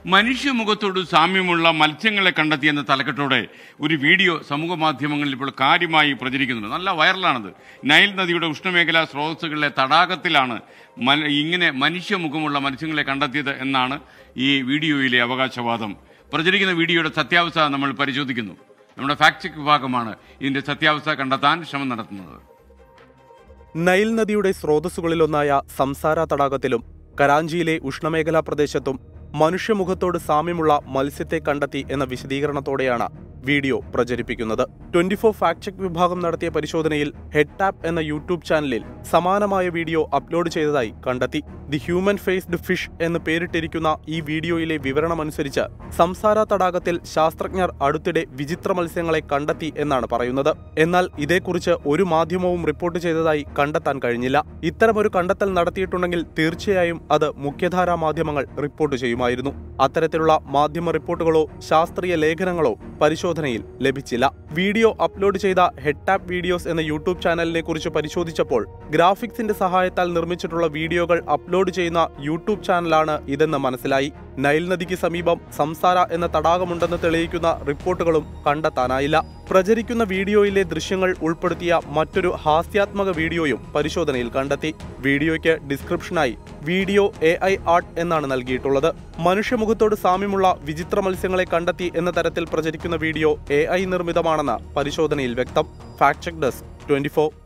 മനുഷ്യമുഖത്തോട് സാമ്യമുള്ള മത്സ്യങ്ങളെ കണ്ടെത്തിയെന്ന തലക്കെട്ടോടെ ഒരു വീഡിയോ സമൂഹ മാധ്യമങ്ങളിൽ ഇപ്പോൾ കാര്യമായി പ്രചരിക്കുന്നുണ്ട് നല്ല വൈറലാണത് നൈൽ നദിയുടെ ഉഷ്ണമേഖലാ സ്രോതസ്സുകളിലെ തടാകത്തിലാണ് മന- ഇങ്ങനെ മനുഷ്യമുഖമുള്ള മത്സ്യങ്ങളെ കണ്ടെത്തിയത് എന്നാണ് ഈ വീഡിയോയിലെ അവകാശവാദം പ്രചരിക്കുന്ന വീഡിയോയുടെ സത്യാവസ്ഥ നമ്മൾ പരിശോധിക്കുന്നു നമ്മുടെ ഫാക്ട് ചെക്ക് വിഭാഗമാണ് ഇതിന്റെ സത്യാവസ്ഥ കണ്ടെത്താൻ ശ്രമം നടത്തുന്നത് നൈൽ നദിയുടെ സ്രോതസ്സുകളിലൊന്നായ സംസാര തടാകത്തിലും കരാഞ്ചിയിലെ ഉഷ്ണമേഖലാ പ്രദേശത്തും മനുഷ്യമുഖത്തോട് സാമ്യമുള്ള മത്സ്യത്തെ കണ്ടെത്തി എന്ന വിശദീകരണത്തോടെയാണ് വീഡിയോ പ്രചരിപ്പിക്കുന്നത് ട്വന്റി ഫോർ ഫാക്ട് ചെക്ക് വിഭാഗം നടത്തിയ പരിശോധനയിൽ ഹെഡ് ടാപ്പ് എന്ന യൂട്യൂബ് ചാനലിൽ സമാനമായ വീഡിയോ അപ്ലോഡ് ചെയ്തതായി കണ്ടെത്തി ദി ഹ്യൂമൻ ഫേസ്ഡ് ഫിഷ് എന്ന് പേരിട്ടിരിക്കുന്ന ഈ വീഡിയോയിലെ വിവരണമനുസരിച്ച് സംസാര തടാകത്തിൽ ശാസ്ത്രജ്ഞർ അടുത്തിടെ വിചിത്ര മത്സ്യങ്ങളെ കണ്ടെത്തി എന്നാണ് പറയുന്നത് എന്നാൽ ഇതേക്കുറിച്ച് ഒരു മാധ്യമവും റിപ്പോർട്ട് ചെയ്തതായി കണ്ടെത്താൻ കഴിഞ്ഞില്ല ഇത്തരമൊരു കണ്ടെത്തൽ നടത്തിയിട്ടുണ്ടെങ്കിൽ തീർച്ചയായും അത് മുഖ്യധാരാ മാധ്യമങ്ങൾ റിപ്പോർട്ട് ചെയ്യുമായിരുന്നു അത്തരത്തിലുള്ള മാധ്യമ റിപ്പോർട്ടുകളോ ശാസ്ത്രീയ ലേഖനങ്ങളോ പരിശോധനയിൽ ലഭിച്ചില്ല വീഡിയോ അപ്ലോഡ് ചെയ്ത ഹെഡ് ടാപ്പ് വീഡിയോസ് എന്ന യൂട്യൂബ് ചാനലിനെ കുറിച്ച് പരിശോധിച്ചപ്പോൾ ഗ്രാഫിക്സിന്റെ സഹായത്താൽ നിർമ്മിച്ചിട്ടുള്ള വീഡിയോകൾ അപ്ലോഡ് ചെയ്യുന്ന യൂട്യൂബ് ചാനലാണ് ഇതെന്ന് മനസ്സിലായി നൈൽ നദിക്ക് സമീപം സംസാര എന്ന തടാകമുണ്ടെന്ന് തെളിയിക്കുന്ന റിപ്പോർട്ടുകളും കണ്ടെത്താനായില്ല പ്രചരിക്കുന്ന വീഡിയോയിലെ ദൃശ്യങ്ങൾ ഉൾപ്പെടുത്തിയ മറ്റൊരു ഹാസ്യാത്മക വീഡിയോയും പരിശോധനയിൽ കണ്ടെത്തി വീഡിയോയ്ക്ക് ഡിസ്ക്രിപ്ഷനായി വീഡിയോ എ ഐ ആർട്ട് എന്നാണ് നൽകിയിട്ടുള്ളത് മനുഷ്യമുഖത്തോട് സാമ്യമുള്ള വിചിത്ര മത്സ്യങ്ങളെ കണ്ടെത്തി എന്ന തരത്തിൽ പ്രചരിക്കുന്ന വീഡിയോ എ ഐ നിർമ്മിതമാണെന്ന് പരിശോധനയിൽ വ്യക്തം ഫാക്ട് ചെക്ക് ഡെസ്ക് ട്വന്റി